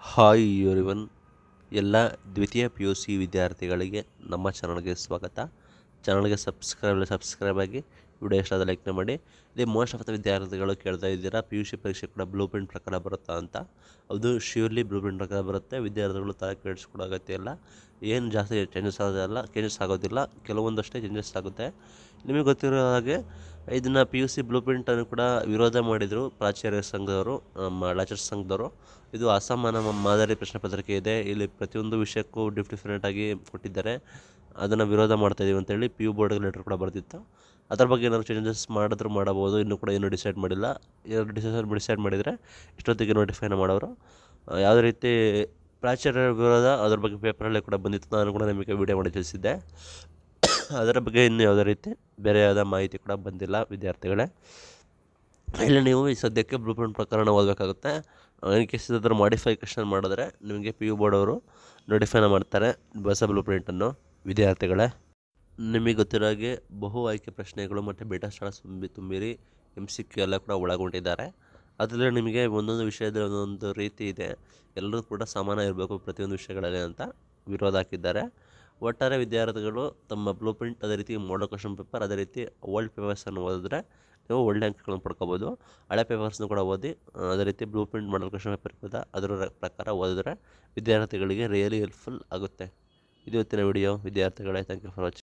hi ಇವರಿವನ್ ಎಲ್ಲ ದ್ವಿತೀಯ P U C ವಿದ್ಯಾರ್ಥಿಗಳಿಗೆ ನಮ್ಮ ಚಾನಲ್ಗೆ ಸ್ವಾಗತ ಚಾನಲ್ಗೆ ಸಬ್ಸ್ಕ್ರೈಬ್ ಸಬ್ಸ್ಕ್ರೈಬ್ ಆಗಿ ವಿಡಿಯೋ ಇಷ್ಟ ಆದ ಲೈಕ್ನ ಮಾಡಿ ಇದೇ ಮೋಸ್ಟ್ ಆಫ್ ದ ವಿದ್ಯಾರ್ಥಿಗಳು ಕೇಳ್ತಾ ಇದ್ದೀರಾ ಪಿ ಯು ಸಿ ಪರೀಕ್ಷೆ ಕೂಡ ಬ್ಲೂ ಪ್ರಿಂಟ್ ಪ್ರಕಾರ ಬರುತ್ತಾ ಅಂತ ಅದು ಶ್ಯೂರ್ಲಿ ಬ್ಲೂ ಪ್ರಿಂಟ್ ಪ್ರಕಾರ ಬರುತ್ತೆ ವಿದ್ಯಾರ್ಥಿಗಳು ತಲೆ ಕೆಡಿಸ್ಕೊಡೋ ಅಗತ್ಯ ಇಲ್ಲ ಏನು ಜಾಸ್ತಿ ಚೇಂಜಸ್ ಆಗೋದಿಲ್ಲ ಚೇಂಜಸ್ ಆಗೋದಿಲ್ಲ ಕೆಲವೊಂದಷ್ಟೇ ಚೇಂಜಸ್ ಆಗುತ್ತೆ ನಿಮಗೆ ಗೊತ್ತಿರೋ ಹಾಗೆ ಇದನ್ನು ಪಿ ಯು ಸಿ ಬ್ಲೂ ಪ್ರಿಂಟನ್ನು ಕೂಡ ವಿರೋಧ ಮಾಡಿದರು ಪ್ರಾಚಾರ್ಯ ಸಂಘದವರು ನಮ್ಮ ಲಾಚರ್ಸ್ ಸಂಘದವರು ಇದು ಅಸಮಾನ ಮ- ಮಾದರಿ ಪ್ರಶ್ನೆ ಪತ್ರಿಕೆ ಇದೆ ಇಲ್ಲಿ ಪ್ರತಿಯೊಂದು ವಿಷಯಕ್ಕೂ ಡಿಫ್ ಡಿಫ್ರೆಂಟಾಗಿ ಕೊಟ್ಟಿದ್ದಾರೆ ಅದನ್ನು ವಿರೋಧ ಮಾಡ್ತಾ ಇದೀವಿ ಅಂತೇಳಿ ಪಿ ಯು ಬೋರ್ಡ್ಗೆ ಲೆಟರ್ ಕೂಡ ಬರ್ತಿತ್ತು ಅದ್ರ ಬಗ್ಗೆ ಏನಾದ್ರು ಚೇಂಜಸ್ ಮಾಡಿದ್ರು ಮಾಡಬಹುದು ಇನ್ನೂ ಕೂಡ ಏನೂ ಡಿಸೈಡ್ ಮಾಡಿಲ್ಲ ಏನಾದ್ರು ಡಿಸೈಡ್ ಡಿಸೈಡ್ ಮಾಡಿದರೆ ಇಷ್ಟೊತ್ತಿಗೆ ನೋಟಿಫೈನ ಮಾಡೋರು ಆ, ಯಾವುದೇ ರೀತಿ ಪ್ರಾಚಾರ್ಯರ ವಿರೋಧ ಅದ್ರ ಬಗ್ಗೆ ಪೇಪರಲ್ಲೇ ಕೂಡ ಬಂದಿತ್ತು ನಾನು ಕೂಡ ನಿಮಗೆ ವಿಡಿಯೋ ಮಾಡಿ ತಿಳಿಸಿದ್ದೆ ಅದರ ಬಗ್ಗೆ ಇನ್ನೂ ಯಾವುದೇ ರೀತಿ ಬೇರೆ ಯಾವುದೇ ಮಾಹಿತಿ ಕೂಡ ಬಂದಿಲ್ಲ ವಿದ್ಯಾರ್ಥಿಗಳೇ ಇಲ್ಲಿ ನೀವು ಈ ಸದ್ಯಕ್ಕೆ ಬ್ಲೂ ಪ್ರಿಂಟ್ ಪ್ರಕರಣ ಓದಬೇಕಾಗುತ್ತೆ ಇನ್ ಕೇಸ್ ಇದಾದ್ರೂ ಮಾಡಿಫಿಕೇಷನ್ ಮಾಡಿದ್ರೆ ನಿಮಗೆ ಪಿ ಯು ಬೋರ್ಡ್ ಅವರು ನೋಟಿಫೈನ ಮಾಡ್ತಾರೆ ಹೊಸ ಬ್ಲೂ ಪ್ರಿಂಟನ್ನು ವಿದ್ಯಾರ್ಥಿಗಳೇ ನಿಮಗೆ ಗೊತ್ತಿರೋ ಹಾಗೆ ಬಹು ಆಯ್ಕೆ ಪ್ರಶ್ನೆಗಳು ಮತ್ತು ಬೇಟಾ ಸ್ಥಳ ತುಂಬಿ ತುಂಬಿರಿ ಎಮ್ ಸಿ ಕ್ಯೂ ಎಲ್ಲ ಕೂಡ ಒಳಗೊಂಡಿದ್ದಾರೆ ಅದರಲ್ಲಿ ನಿಮಗೆ ಒಂದೊಂದು ವಿಷಯದಲ್ಲಿ ಒಂದೊಂದು ರೀತಿ ಇದೆ ಎಲ್ಲರೂ ಕೂಡ ಸಮಾನ ಇರಬೇಕು ಪ್ರತಿಯೊಂದು ವಿಷಯಗಳಲ್ಲಿ ಅಂತ ವಿರೋಧ ಹಾಕಿದ್ದಾರೆ ಒಟ್ಟಾರೆ ವಿದ್ಯಾರ್ಥಿಗಳು ತಮ್ಮ ಬ್ಲೂ ಪ್ರಿಂಟ್ ಅದೇ ರೀತಿ ಮಾಡಲ್ ಕ್ವಶನ್ ಪೇಪರ್ ಅದೇ ರೀತಿ ಓಲ್ಡ್ ಪೇಪರ್ಸನ್ನು ಓದಿದ್ರೆ ನೀವು ಒಳ್ಳೆ ಅಂಕಗಳನ್ನು ಪಡ್ಕೋಬೋದು ಹಳೆ ಪೇಪರ್ಸ್ನು ಕೂಡ ಓದಿ ಆ, ಅದೇ ರೀತಿ blue print model question paper ಇರ್ತದೆ ಅದರ ರ- ಪ್ರಕಾರ ಓದಿದ್ರೆ ವಿದ್ಯಾರ್ಥಿಗಳಿಗೆ ರಿಯಲಿ ಹೆಲ್ಪ್ಫುಲ್ ಆಗುತ್ತೆ ಇದು ಇವತ್ತಿನ ವಿಡಿಯೋ ವಿದ್ಯಾರ್ಥಿಗಳೇ ಥ್ಯಾಂಕ್ ಯು ಫಾರ್ ವಾಚಿಂಗ್